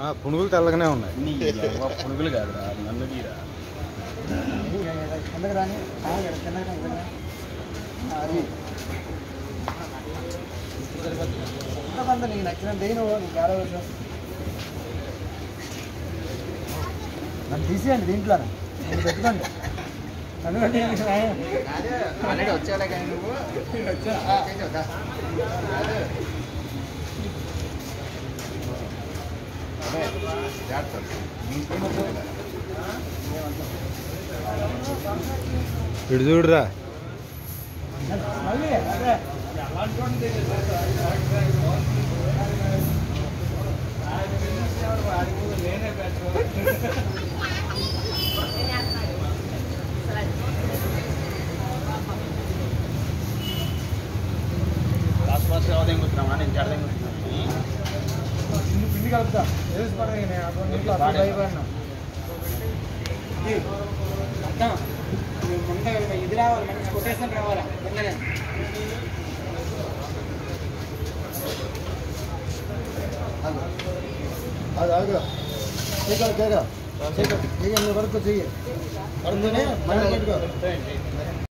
ఆ, పునుగులు తెల్లగానే ఉన్నాయి నీ యవ్వ పునుగులు కాదురా నన్ను గీరా కిందకి రాని ఆ, ఇక్కడ కిందకి రా, కిందకి రా. ఆ, అది కొంత నీకు నచ్చిన దేని నీకు ఏడవ విషయం నన్ను తీసేయండి దీంట్లో నన్ను పెట్టుకోండి నన్ను పెట్టి ఆల్రెడీ వచ్చాలే కానీ నువ్వు ఇటు చూడురా మళ్ళీ అదే ఫాస్ట్ ఫాస్ట్ అవదేంగుతున్నావా నేను జడదేంగుతున్నాను పిండి పిండి కలుపుతా వేసి పడగా నేను అటువంటి నీళ్ళు అసలు భయపడినా అర్థం ముందు ఇది రావాలి మంచి కొటేషన్ రావాలా వెంటనే అది ఆగురా చేయగల చేయగల చేయగల చెయ్యి వరకు చెయ్యి పడుతూనే మళ్ళీ పెట్టుకో